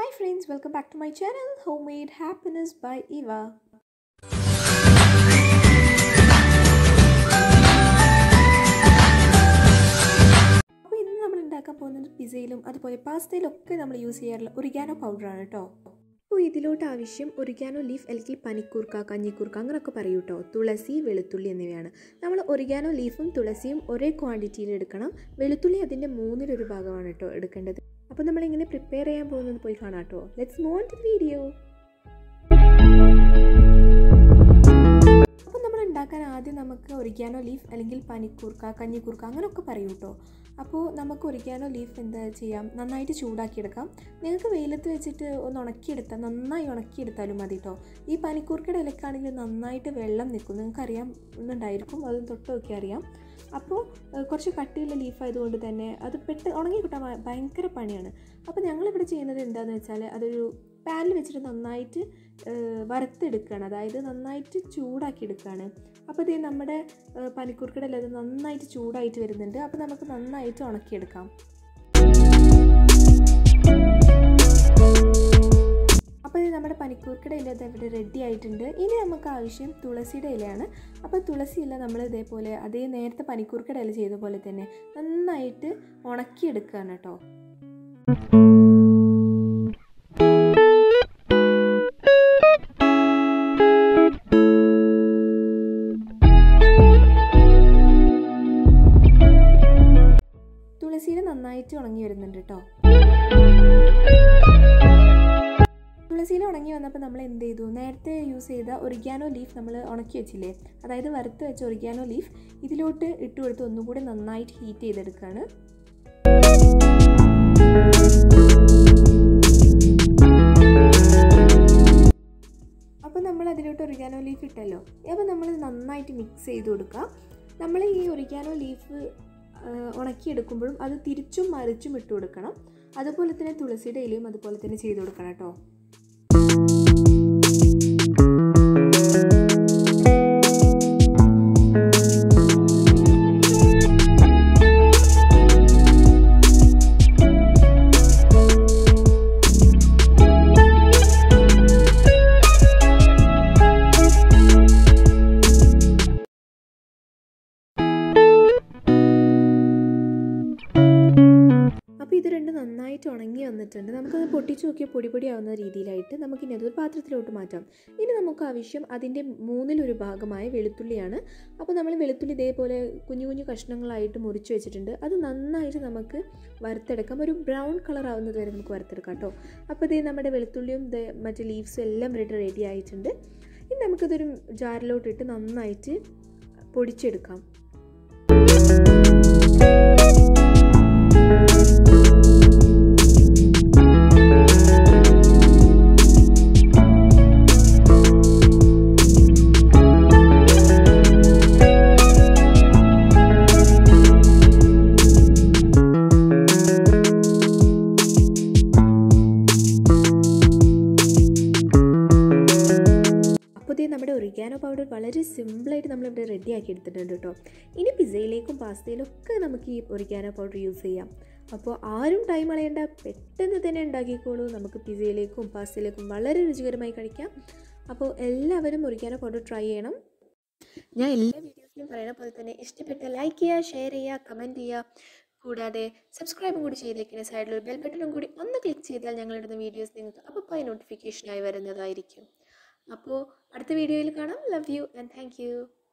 Hi friends, welcome back to my channel Homemade Happiness by Eva. അപ്പോൾ ഇന്ന് നമ്മൾ ഉണ്ടാക്കാൻ പോകുന്നത് പിസയിലും അതുപോലെ പാസ്തയിലും ഒക്കെ നമ്മൾ യൂസ് ചെയ്യാറുള്ള ഒറിഗാനോ പൗഡറാണ് കേട്ടോ അപ്പോൾ ഇതിലോട്ട് ആവശ്യം ഒറിഗാനോ ലീഫ് അല്ലെങ്കിൽ പനിക്കൂർക്ക കഞ്ഞിക്കൂർക്ക അങ്ങനെയൊക്കെ പറയൂ കേട്ടോ തുളസി വെളുത്തുള്ളി എന്നിവയാണ് നമ്മൾ ഒറിഗാനോ ലീഫും തുളസിയും ഒരേ ക്വാണ്ടിറ്റിയിൽ എടുക്കണം വെളുത്തുള്ളി അതിൻ്റെ മൂന്നിലൊരു ഭാഗമാണ് കേട്ടോ എടുക്കേണ്ടത് അപ്പോൾ നമ്മളിങ്ങനെ പ്രിപ്പയർ ചെയ്യാൻ പോകുന്നത് പോയി കാണാം കേട്ടോ ലെറ്റ്സ് മോൺ ടു വീഡിയോ അപ്പോൾ നമ്മൾ ഉണ്ടാക്കാൻ ആദ്യം നമുക്ക് ഒരിക്കാനോ ലീഫ് അല്ലെങ്കിൽ പനിക്കൂർക്ക കഞ്ഞിക്കൂർക്ക അങ്ങനെയൊക്കെ പറയൂ കേട്ടോ അപ്പോൾ നമുക്ക് ഒരിക്കാനോ ലീഫ് എന്താ ചെയ്യാം നന്നായിട്ട് ചൂടാക്കിയെടുക്കാം നിങ്ങൾക്ക് വെയിലത്ത് വെച്ചിട്ട് ഒന്ന് ഉണക്കിയെടുത്താൽ നന്നായി ഉണക്കിയെടുത്താലും മതി കേട്ടോ ഈ പനിക്കൂർക്കയുടെ ഇലക്കാണെങ്കിൽ നന്നായിട്ട് വെള്ളം നിൽക്കും നിങ്ങൾക്കറിയാം എന്നുണ്ടായിരിക്കും അത് തൊട്ട് നോക്കി അറിയാം അപ്പോൾ കുറച്ച് കട്ടിയുള്ള ലീഫ് ആയതുകൊണ്ട് തന്നെ അത് പെട്ടെന്ന് ഉണങ്ങി കിട്ടാൻ ഭ- ഭയങ്കര പണിയാണ് അപ്പോൾ ഞങ്ങളിവിടെ ചെയ്യുന്നത് എന്താണെന്ന് വെച്ചാൽ അതൊരു പാനിൽ വെച്ചിട്ട് നന്നായിട്ട് ഏഹ്, വറുത്തെടുക്കുകയാണ് അതായത് നന്നായിട്ട് ചൂടാക്കി എടുക്കുകയാണ് അപ്പോൾ ഇത് നമ്മുടെ ഏഹ്, പനിക്കൂർക്കയുടെ ഇല ഇത് നന്നായിട്ട് ചൂടായിട്ട് വരുന്നുണ്ട് അപ്പോൾ നമുക്ക് നന്നായിട്ട് ഉണക്കിയെടുക്കാം അപ്പോൾ ഇത് നമ്മുടെ പനിക്കൂർക്കയുടെ ഇല ഇത് ഇവിടെ റെഡി ആയിട്ടുണ്ട് ഇനി നമുക്ക് ആവശ്യം തുളസിയുടെ ഇലയാണ് അപ്പോൾ തുളസി ഇല നമ്മൾ ഇതേപോലെ അതേ നേരത്തെ പനിക്കൂർക്കയുടെ ഇല ചെയ്ത പോലെ തന്നെ നന്നായിട്ട് ഉണക്കിയെടുക്കുകയാണ് കേട്ടോ തുളസിയിൽ നന്നായിട്ട് ഉണങ്ങി വരുന്നുണ്ട് കേട്ടോ തുളസിയിൽ ഉണങ്ങി വന്നപ്പോൾ നമ്മൾ എന്ത് ചെയ്തു നേരത്തെ യൂസ് ചെയ്ത ഒറിഗാനോ ലീഫ് നമ്മൾ ഉണക്കി വെച്ചില്ലേ അതായത് വറുത്ത് വെച്ച ഒറിഗാനോ ലീഫ് ഇതിലോട്ട് ഇട്ട് കൊടുത്ത് ഒന്നുകൂടി നന്നായിട്ട് ഹീറ്റ് ചെയ്തെടുക്കുകയാണ് അപ്പോൾ നമ്മൾ അതിലോട്ട് ഒറിഗാനോ ലീഫ് ഇട്ടല്ലോ അപ്പോൾ നമ്മൾ നന്നായിട്ട് മിക്സ് ചെയ്ത് കൊടുക്കുക നമ്മൾ ഈ ഒറിഗാനോ ലീഫ് ഉണക്കിയെടുക്കുമ്പോഴും അത് തിരിച്ചും മറിച്ചും ഇട്ട് കൊടുക്കണം അതുപോലെ തന്നെ തുളസിയുടെ ഇലയും അതുപോലെ തന്നെ ചെയ്ത് കൊടുക്കണം കേട്ടോ അപ്പോൾ ഇത് രണ്ട് നന്നായിട്ട് ഉണങ്ങി വന്നിട്ടുണ്ട് നമുക്കത് പൊട്ടിച്ച് നോക്കിയാൽ പൊടി പൊടിയാവുന്ന രീതിയിലായിട്ട് നമുക്കിനി അതൊരു പാത്രത്തിലോട്ട് മാറ്റാം ഇനി നമുക്ക് ആവശ്യം അതിൻ്റെ മൂന്നിലൊരു ഭാഗമായ വെളുത്തുള്ളിയാണ് അപ്പോൾ നമ്മൾ വെളുത്തുള്ളി ഇതേപോലെ കുഞ്ഞു കുഞ്ഞു കഷ്ണങ്ങളായിട്ട് മുറിച്ച് വെച്ചിട്ടുണ്ട് അത് നന്നായിട്ട് നമുക്ക് വറുത്തെടുക്കാം ഒരു ബ്രൗൺ കളർ ആവുന്നത് വരെ നമുക്ക് വറുത്തെടുക്കാം കേട്ടോ അപ്പോൾ ഇതേ നമ്മുടെ വെളുത്തുള്ളിയും ഇത് മറ്റ് ലീവ്സും എല്ലാം റെഡി റെഡി ആയിട്ടുണ്ട് ഇനി നമുക്കിതൊരു ജാറിലോട്ടിട്ട് നന്നായിട്ട് പൊടിച്ചെടുക്കാം അപ്പോൾ ഇതേ നമ്മുടെ ഒറിഗാനോ പൗഡർ വളരെ സിമ്പിളായിട്ട് നമ്മളിവിടെ റെഡി ആക്കി എടുത്തിട്ടുണ്ട് കേട്ടോ ഇനി പിസയിലേക്കും പാസ്തയിലും ഒക്കെ നമുക്ക് ഈ ഒറിഗാനോ പൗഡർ യൂസ് ചെയ്യാം അപ്പോൾ ആരും ടൈം കളയണ്ട പെട്ടെന്ന് തന്നെ ഉണ്ടാക്കിക്കോളൂ നമുക്ക് പിസയിലേക്കും പാസ്തയിലേക്കും വളരെ രുചികരമായി കഴിക്കാം അപ്പോൾ എല്ലാവരും ഒറിഗാനോ പൗഡർ ട്രൈ ചെയ്യണം ഞാൻ എല്ലാ വീഡിയോസിലും പറയുന്ന പോലെ തന്നെ ഇഷ്ടപ്പെട്ട ലൈക്ക് ചെയ്യുക ഷെയർ ചെയ്യുക കമൻറ്റ് ചെയ്യുക കൂടാതെ സബ്സ്ക്രൈബും കൂടി ചെയ്തേക്കുന്ന സൈഡിൽ ഒരു ബെൽ ബട്ടണും കൂടി ഒന്ന് ക്ലിക്ക് ചെയ്താൽ ഞങ്ങളിടുന്ന വീഡിയോസ് നിങ്ങൾക്ക് അപ്പോൾ നോട്ടിഫിക്കേഷനായി വരുന്നതായിരിക്കും അപ്പോൾ അടുത്ത വീഡിയോയിൽ കാണാം love you and thank U